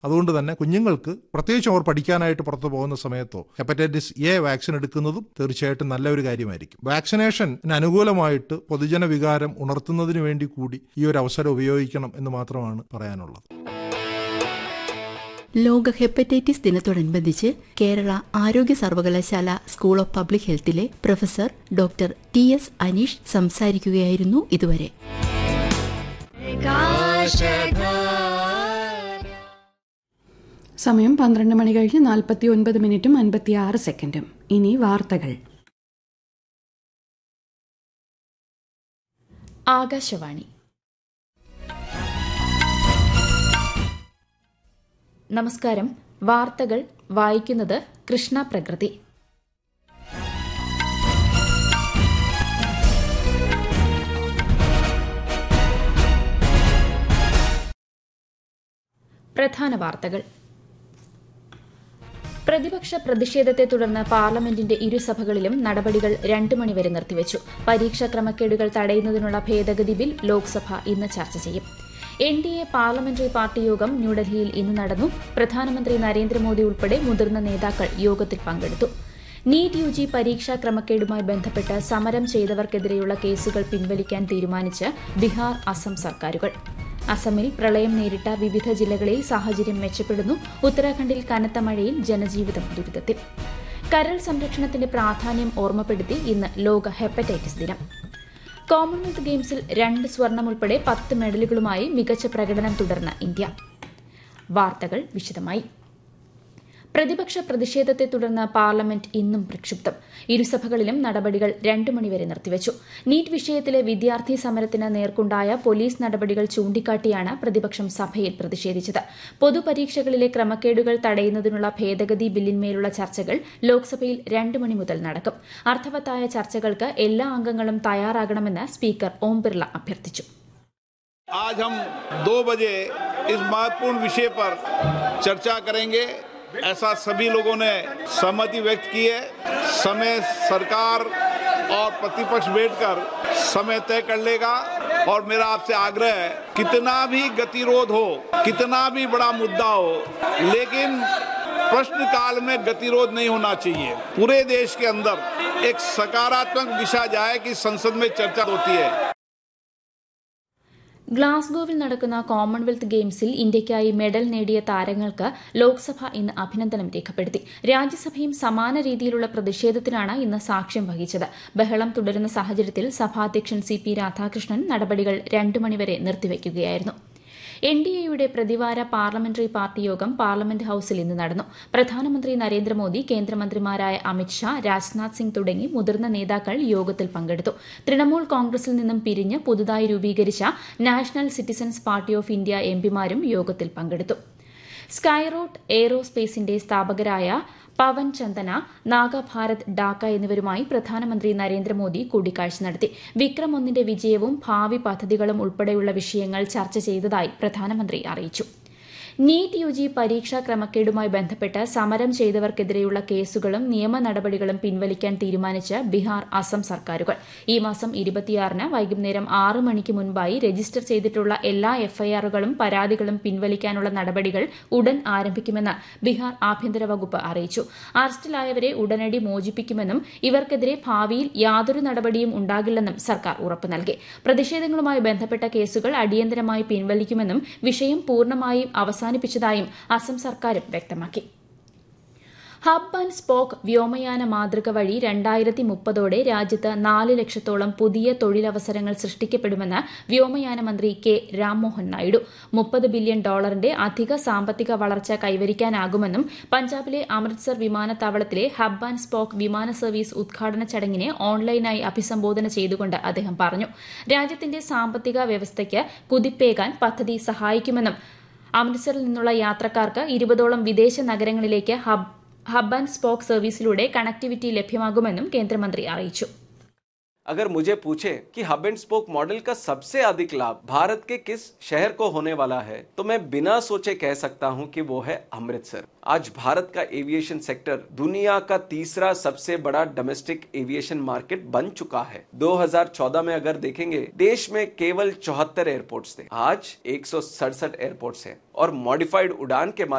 അതുകൊണ്ട് തന്നെ കുഞ്ഞുങ്ങൾക്ക് പ്രത്യേകിച്ചും അവർ പഠിക്കാനായിട്ട് പുറത്തു പോകുന്ന സമയത്തോ ഹെപ്പറ്റൈറ്റിസ് എ വാക്സിൻ എടുക്കുന്നതും തീർച്ചയായിട്ടും നല്ല ഒരു കാര്യമായിരിക്കും വാക്സിനേഷന് അനുകൂലമായിട്ട് പൊതുജന വികാരം ഉണർത്തുന്നതിന് വേണ്ടി കൂടി ഈ ഒരു അവസരം ഉപയോഗിക്കണം എന്ന് മാത്രമാണ് പറയാനുള്ളത് ലോക ഹെപ്പറ്റൈറ്റിസ് ദിനത്തോടനുബന്ധിച്ച് കേരള ആരോഗ്യ സർവകലാശാല സ്കൂൾ ഓഫ് പബ്ലിക് ഹെൽത്തിലെ professor doctor T S Aneesh സംസാരിക്കുകയായിരുന്നു ഇതുവരെ സമയം പന്ത്രണ്ട് മണി കഴിഞ്ഞ് നാൽപ്പത്തി ഒൻപത് മിനിറ്റും അൻപത്തിയാറ് സെക്കൻഡും ഇനി വാർത്തകൾ ആകാശവാണി നമസ്കാരം വാർത്തകൾ വായിക്കുന്നത് കൃഷ്ണ പ്രകൃതി പ്രധാന വാർത്തകൾ പ്രതിപക്ഷ പ്രതിഷേധത്തെ തുടർന്ന് പാർലമെന്റിന്റെ ഇരുസഭകളിലും നടപടികൾ രണ്ടു മണിവരെ നിർത്തിവച്ചു പരീക്ഷാ ക്രമക്കേടുകൾ തടയുന്നതിനുള്ള ഭേദഗതി ബിൽ ലോക്സഭ ഇന്ന് ചർച്ച ചെയ്യും N D A parliamentary party യോഗം ന്യൂഡൽഹിയിൽ ഇന്ന് നടന്നു പ്രധാനമന്ത്രി നരേന്ദ്രമോദി ഉൾപ്പെടെ മുതിർന്ന നേതാക്കൾ യോഗത്തിൽ പങ്കെടുത്തു നീറ്റ് യു ജി പരീക്ഷാ ക്രമക്കേടുമായി ബന്ധപ്പെട്ട് സമരം ചെയ്തവർക്കെതിരെയുള്ള കേസുകൾ പിൻവലിക്കാൻ തീരുമാനിച്ച് ബീഹാർ അസം സർക്കാരുകൾ അസമിൽ പ്രളയം നേരിട്ട വിവിധ ജില്ലകളിൽ സാഹചര്യം മെച്ചപ്പെടുന്നു ഉത്തരാഖണ്ഡിൽ കനത്ത മഴയിൽ ജനജീവിതം ദുരിതത്തിൽ കരൾ സംരക്ഷണത്തിന്റെ പ്രാധാന്യം ഓർമ്മപ്പെടുത്തി ഇന്ന് ലോക ഹെപ്പറ്റൈറ്റിസ് ദിനം കോമൺവെൽത്ത് ഗെയിംസിൽ രണ്ട് സ്വർണം ഉൾപ്പെടെ പത്ത് മെഡലുകളുമായി മികച്ച പ്രകടനം തുടർന്ന ഇന്ത്യ വാർത്തകൾ വിശദമായി പ്രതിപക്ഷ പ്രതിഷേധത്തെ തുടർന്ന് പാർലമെന്റ് ഇന്നും പ്രക്ഷുബ്ധം ഇരുസഭകളിലും നടപടികൾ രണ്ടു മണിവരെ നിർത്തിവച്ചു നീറ്റ് വിഷയത്തിലെ വിദ്യാർത്ഥി സമരത്തിന് നേർക്കുണ്ടായ പോലീസ് നടപടികൾ ചൂണ്ടിക്കാട്ടിയാണ് പ്രതിപക്ഷം സഭയിൽ പ്രതിഷേധിച്ചത് പൊതുപരീക്ഷകളിലെ ക്രമക്കേടുകൾ തടയുന്നതിനുള്ള ഭേദഗതി ബില്ലിന്മേലുള്ള ചർച്ചകൾ ലോക്സഭയിൽ രണ്ടു മണി മുതൽ നടക്കും അർത്ഥവത്തായ ചർച്ചകൾക്ക് എല്ലാ അംഗങ്ങളും തയ്യാറാകണമെന്ന് സ്പീക്കർ ഓം ബിർള അഭ്യർത്ഥിച്ചു आज हम दो बजे इस महत्वपूर्ण विषय पर चर्चा करेंगे ऐसा सभी लोगों ने सहमति व्यक्त की है समय सरकार और प्रतिपक्ष बैठकर समय तय कर लेगा और मेरा आपसे आग्रह है कितना भी गतिरोध हो कितना भी बड़ा मुद्दा हो लेकिन प्रश्नकाल में गतिरोध नहीं होना चाहिए पूरे देश के अंदर एक सकारात्मक दिशा जाए कि संसद में चर्चा होती है ഗ്ലാസ്ഗോവിൽ നടക്കുന്ന കോമൺവെൽത്ത് ഗെയിംസിൽ ഇന്ത്യയ്ക്കായി മെഡൽ നേടിയ താരങ്ങൾക്ക് ലോക്സഭ ഇന്ന് അഭിനന്ദനം രേഖപ്പെടുത്തി രാജ്യസഭയും സമാന രീതിയിലുള്ള പ്രതിഷേധത്തിനാണ് ഇന്ന് സാക്ഷ്യം വഹിച്ചത് ബഹളം തുടരുന്ന സാഹചര്യത്തിൽ സഭാധ്യക്ഷൻ സി പി രാധാകൃഷ്ണൻ നടപടികൾ രണ്ടു മണിവരെ നിർത്തിവയ്ക്കുകയായിരുന്നു എൻ ഡി എയുടെ പ്രതിവാര പാർലമെന്ററി പാർട്ടി യോഗം പാർലമെന്റ് ഹൌസിൽ ഇന്ന് നടന്നു പ്രധാനമന്ത്രി നരേന്ദ്രമോദി കേന്ദ്രമന്ത്രിമാരായ അമിത്ഷാ രാജ്നാഥ് സിംഗ് തുടങ്ങി മുതിർന്ന നേതാക്കൾ യോഗത്തിൽ പങ്കെടുത്തു തൃണമൂൽ കോൺഗ്രസിൽ നിന്നും പിരിഞ്ഞ് പുതുതായി രൂപീകരിച്ച national citizens party of India എംപിമാരും യോഗത്തിൽ പങ്കെടുത്തു സ്കൈറോട്ട് എയ്റോസ്പേസിന്റെ സ്ഥാപകരായ പവൻ ചന്ദന നാഗഭാരത് ഡാക്ക എന്നിവരുമായി പ്രധാനമന്ത്രി നരേന്ദ്രമോദി കൂടിക്കാഴ്ച നടത്തി വിക്രം ഒന്നിന്റെ വിജയവും ഭാവി പദ്ധതികളും ഉൾപ്പെടെയുള്ള വിഷയങ്ങൾ ചർച്ച ചെയ്തതായി പ്രധാനമന്ത്രി അറിയിച്ചു നീറ്റ് യു ജി പരീക്ഷാ ക്രമക്കേടുമായി ബന്ധപ്പെട്ട് സമരം ചെയ്തവർക്കെതിരെയുള്ള കേസുകളും നിയമ നടപടികളും പിൻവലിക്കാൻ തീരുമാനിച്ച് ബീഹാർ അസം സർക്കാരുകൾ ഈ മാസം ഇരുപത്തിയാറിന് വൈകുന്നേരം ആറ് മണിക്ക് മുൻപായി രജിസ്റ്റർ ചെയ്തിട്ടുള്ള എല്ലാ എഫ്ഐആറുകളും പരാതികളും പിൻവലിക്കാനുള്ള നടപടികൾ ഉടൻ ആരംഭിക്കുമെന്ന് ബീഹാർ ആഭ്യന്തര വകുപ്പ് അറിയിച്ചു അറസ്റ്റിലായവരെ ഉടനടി മോചിപ്പിക്കുമെന്നും ഇവർക്കെതിരെ ഭാവിയിൽ യാതൊരു നടപടിയും ഉണ്ടാകില്ലെന്നും സർക്കാർ ഉറപ്പു നൽകി പ്രതിഷേധങ്ങളുമായി ബന്ധപ്പെട്ട കേസുകൾ അടിയന്തരമായി പിൻവലിക്കുമെന്നും വിഷയം പൂർണ്ണമായും അവസാനിപ്പിച്ചതായും അസം സർക്കാരും വ്യക്തമാക്കി ഹബ് ആൻഡ് സ്പോക്ക് വ്യോമയാന മാതൃക വഴി രണ്ടായിരത്തി മുപ്പതോടെ രാജ്യത്ത് നാല് ലക്ഷത്തോളം പുതിയ തൊഴിലവസരങ്ങൾ സൃഷ്ടിക്കപ്പെടുമെന്ന് വ്യോമയാന മന്ത്രി കെ രാംമോഹൻ നായിഡു മുപ്പത് ബില്യൺ ഡോളറിന്റെ അധിക സാമ്പത്തിക വളർച്ച കൈവരിക്കാനാകുമെന്നും പഞ്ചാബിലെ അമൃത്സർ വിമാനത്താവളത്തിലെ ഹബ് ആൻഡ് സ്പോക്ക് വിമാന സർവീസ് ഉദ്ഘാടന ചടങ്ങിനെ ഓൺലൈനായി അഭിസംബോധന ചെയ്തുകൊണ്ട് അദ്ദേഹം പറഞ്ഞു രാജ്യത്തിന്റെ സാമ്പത്തിക വ്യവസ്ഥയ്ക്ക് കുതിപ്പേകാൻ പദ്ധതി സഹായിക്കുമെന്നും അമൃത്സറിൽ നിന്നുള്ള യാത്രക്കാർക്ക് ഇരുപതോളം വിദേശ നഗരങ്ങളിലേക്ക് ഹബ് ഹബ് ആൻഡ് സ്പോക്ക് സർവീസിലൂടെ കണക്ടിവിറ്റി ലഭ്യമാകുമെന്നും കേന്ദ്രമന്ത്രി അറിയിച്ചു अगर मुझे पूछे कि हब एंड स्पोक मॉडल का सबसे अधिक लाभ भारत के किस शहर को होने वाला है तो मैं बिना सोचे कह सकता हूं कि वो है अमृतसर आज भारत का एविएशन सेक्टर दुनिया का तीसरा सबसे बड़ा डोमेस्टिक एविएशन मार्केट बन चुका है 2014 में अगर देखेंगे देश में केवल चौहत्तर एयरपोर्ट्स थे आज एक एयरपोर्ट्स हैं और मॉडिफाइड उड़ान के